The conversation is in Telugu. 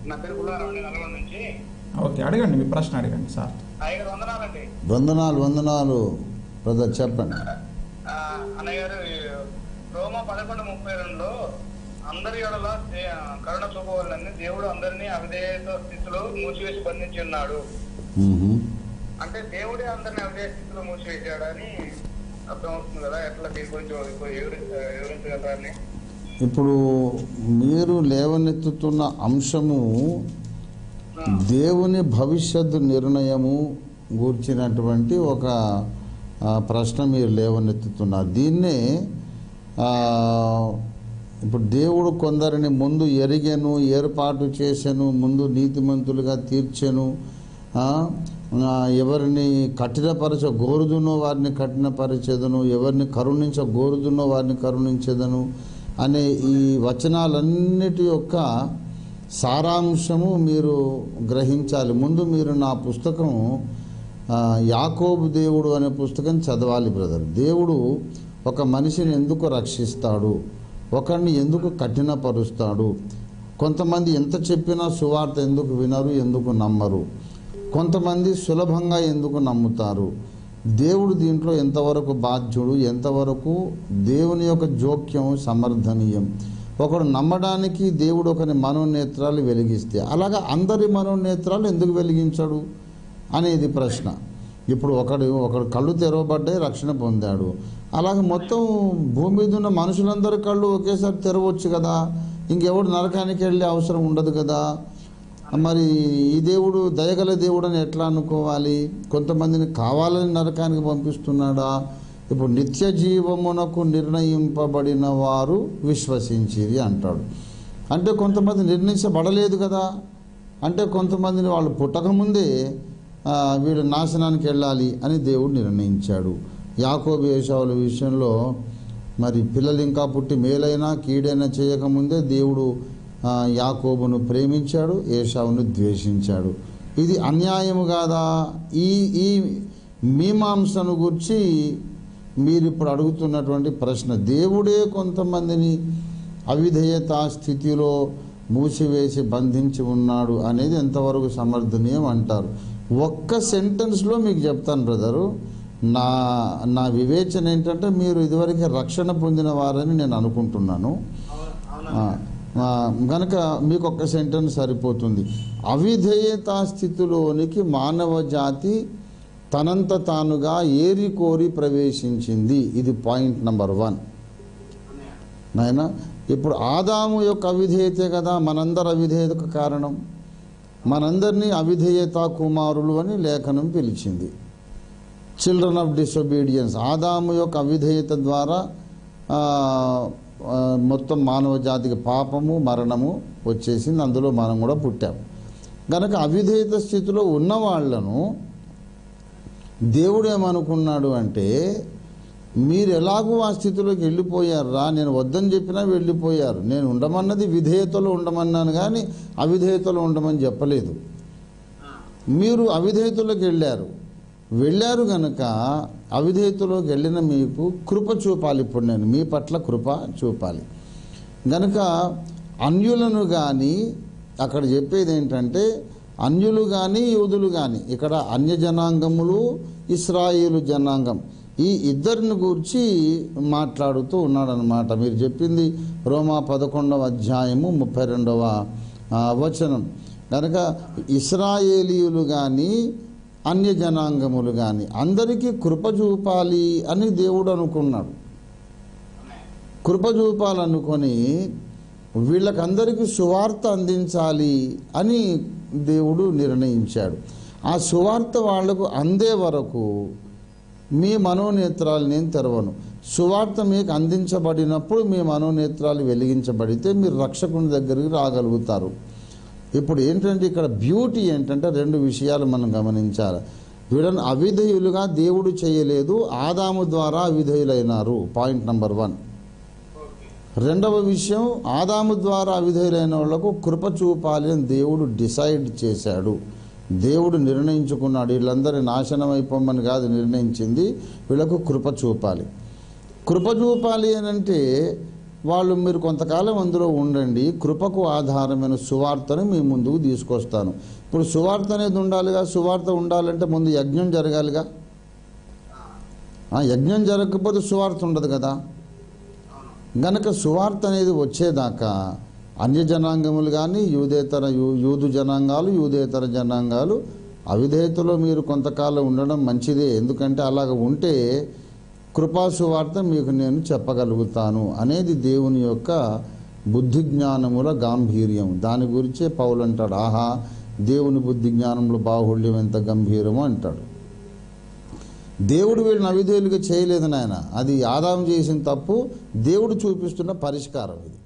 నా పేరు గుల్లారావు అండి నల్గొండ నుంచి ఓకే అడగండి మీ ప్రశ్న అడగండి సార్ అయ్య గారు వందనాలండి వందనాలు వందనాలు బ్రదర్ చెప్పండి ఆ, అన్నయ్య గారు ఈ రోమ పదకొండు ముప్పై రెండులో అందరి ఎడల దే- కరుణ చూపవాలని దేవుడు అందరినీ అవిధేయత స్థితిలో మూసివేసి బంధించి ఉన్నాడు మ్హూ. అంటే దేవుడే అందరిని అవిధేయ స్థితిలో మూసివేశాడని అర్థమవుతుంది కదా ఎట్లా దీని గురించి వివరి- వివరించగలరని ఇప్పుడు మీరు లేవనెత్తుతున్న అంశము దేవుని భవిష్యత్తు నిర్ణయము గూర్చినటువంటి ఒక ఆ, ప్రశ్న మీరు లేవనెత్తుతున్నారు దీన్నే ఆ, ఇప్పుడు దేవుడు కొందరిని ముందు ఎరిగెను ఏర్పాటు చేసెను ముందు నీతిమంతులుగా తీర్చెను ఆ, ఆ, ఎవరిని కఠినపరచ గోరుదునో వారిని కఠినపరచెదను ఎవరిని కరుణించ గోరుదునో వారిని కరుణించెదను అనే ఈ వచనాలన్నిటి యొక్క సారాంశము మీరు గ్రహించాలి ముందు మీరు నా పుస్తకం ఆ, యాకోబు దేవుడు అనే పుస్తకం చదవాలి బ్రదర్ దేవుడు ఒక మనిషిని ఎందుకు రక్షిస్తాడు ఒకరిని ఎందుకు కఠినపరుస్తాడు కొంతమంది ఎంత చెప్పినా సువార్త ఎందుకు వినరు ఎందుకు నమ్మరు కొంతమంది సులభంగా ఎందుకు నమ్ముతారు దేవుడు దీంట్లో ఎంతవరకు బాధ్యుడు ఎంతవరకు దేవుని యొక్క జోక్యం సమర్థనీయం ఒకడు నమ్మడానికి దేవుడు ఒకని మనోనేత్రాలు వెలిగిస్తే అలాగా అందరి మనోనేత్రాలు ఎందుకు వెలిగించడు అనేది ప్రశ్న ఇప్పుడు ఒకడు ఒకడు కళ్ళు తెరవబడ్డాయి రక్షణ పొందాడు అలాగే మొత్తం భూమి మీద ఉన్న మనుషులందరి కళ్ళు ఒకేసారి తెరవచ్చు కదా ఇంకెవడు నరకానికి వెళ్ళే అవసరం ఉండదు కదా మరి ఈ దేవుడు దయగల దేవుడు అని ఎట్లా అనుకోవాలి కొంతమందిని కావాలని నరకానికి పంపిస్తున్నాడా ఇప్పుడు నిత్య జీవమునకు నిర్ణయింపబడిన వారు విశ్వసించిరి అంటాడు అంటే కొంతమంది నిర్ణయించబడలేదు కదా అంటే కొంతమందిని వాళ్ళు పుట్టకముందే ఆ, వీడు నాశనానికి వెళ్ళాలి అని దేవుడు నిర్ణయించాడు యాకోబు ఏషావుల విషయంలో మరి పిల్లలు ఇంకా పుట్టి మేలైనా కీడైనా చేయకముందే దేవుడు ఆ, యాకోబును ప్రేమించాడు ఏషావును ద్వేషించాడు ఇది అన్యాయము కాదా ఈ ఈ మీమాంసను గురించి మీరు ఇప్పుడు అడుగుతున్నటువంటి ప్రశ్న దేవుడే కొంతమందిని అవిధేయత స్థితిలో మూసివేసి బంధించి ఉన్నాడు అనేది ఎంతవరకు సమర్థనీయం అంటారు ఒక్క సెంటెన్స్లో మీకు చెప్తాను బ్రదరు నా నా వివేచన ఏంటంటే మీరు ఇదివరకు రక్షణ పొందిన వారని నేను అనుకుంటున్నాను ఆ, ఆ, గనక మీకు ఒక్క సెంటెన్స్ సరిపోతుంది అవిధేయత స్థితిలోనికి మానవ జాతి తనంత తానుగా ఏరి కోరి ప్రవేశించింది ఇది పాయింట్ నంబర్ వన్ నాయన ఇప్పుడు ఆదాము యొక్క అవిధేయతే కదా మనందరి అవిధేయతకు కారణం మనందరినీ అవిధేయత కుమారులు అని లేఖనం పిలిచింది చిల్డ్రన్ ఆఫ్ డిసొబీడియన్స్ ఆదాము యొక్క అవిధేయత ద్వారా ఆ, ఆ, మొత్తం మానవ జాతికి పాపము మరణము వచ్చేసింది అందులో మనం కూడా పుట్టాం కనుక అవిధేయత స్థితిలో ఉన్న వాళ్ళను దేవుడు ఏమనుకున్నాడు అంటే మీరు ఎలాగూ ఆ స్థితిలోకి వెళ్ళిపోయారా నేను వద్దని చెప్పినా వెళ్ళిపోయారు నేను ఉండమన్నది విధేయతలో ఉండమన్నాను కానీ అవిధేయతలో ఉండమని చెప్పలేదు మీరు అవిధేయతలోకి వెళ్ళారు వెళ్ళారు గనక అవిధేయతలోకి వెళ్ళిన మీకు కృప చూపాలి ఇప్పుడు నేను మీ పట్ల కృప చూపాలి గనక అన్యులను కానీ అక్కడ చెప్పేది ఏంటంటే అన్యులు కానీ యూదులు కానీ ఇక్కడ అన్య జనాంగములు ఇస్రాయేలు జనాంగం ఈ ఇద్దరిని గూర్చి మాట్లాడుతూ ఉన్నాడనమాట మీరు చెప్పింది రోమా పదకొండవ అధ్యాయము ముప్పై రెండవ ఆ, వచనం కనుక ఇస్రాయేలీయులు కానీ అన్య జనాంగములు కానీ అందరికీ కృప చూపాలి అని దేవుడు అనుకున్నాడు కృప చూపాలనుకొని వీళ్ళకందరికీ సువార్త అందించాలి అని దేవుడు నిర్ణయించాడు ఆ సువార్త వాళ్లకు అందే వరకు మీ మనోనేత్రాలు నేను తెరవను సువార్త మీకు అందించబడినప్పుడు మీ మనోనేత్రాలు వెలిగించబడితే మీరు రక్షకుని దగ్గరికి రాగలుగుతారు ఇప్పుడు ఏంటంటే ఇక్కడ బ్యూటీ ఏంటంటే రెండు విషయాలు మనం గమనించాలి వీళ్ళని అవిధేయులుగా దేవుడు చేయలేదు ఆదాము ద్వారా అవిధేయులైనారు పాయింట్ నంబర్ వన్ రెండవ విషయం ఆదాము ద్వారా అవిధేయులైన వాళ్లకు కృప చూపాలి అని దేవుడు డిసైడ్ చేశాడు దేవుడు నిర్ణయించుకున్నాడు వీళ్ళందరి నాశనం అయిపోమని కాదు నిర్ణయించింది వీళ్ళకు కృప చూపాలి కృప చూపాలి అని అంటే వాళ్ళు మీరు కొంతకాలం అందులో ఉండండి కృపకు ఆధారమైన సువార్తను మీ ముందుకు తీసుకొస్తాను ఇప్పుడు సువార్త అనేది ఉండాలిగా సువార్త ఉండాలంటే ముందు యజ్ఞం జరగాలిగా ఆ యజ్ఞం జరగకపోతే సువార్త ఉండదు కదా గనక సువార్త అనేది వచ్చేదాకా అన్య జనాంగములు కానీ యూదేతర యూ యూదు జనాంగాలు యూదేతర జనాంగాలు అవిధేయతలో మీరు కొంతకాలం ఉండడం మంచిదే ఎందుకంటే అలాగ ఉంటే కృపా సువార్త మీకు నేను చెప్పగలుగుతాను అనేది దేవుని యొక్క బుద్ధి జ్ఞానముల గాంభీర్యం దాని గురించే పౌలు అంటాడు ఆహా దేవుని బుద్ధి జ్ఞానముల బాహుళ్యం ఎంత గంభీరమో అంటాడు దేవుడు వీళ్ళని అవిధేయులుగా చేయలేదు నాయన అది ఆదాం చేసిన తప్పు దేవుడు చూపిస్తున్న పరిష్కారం ఇది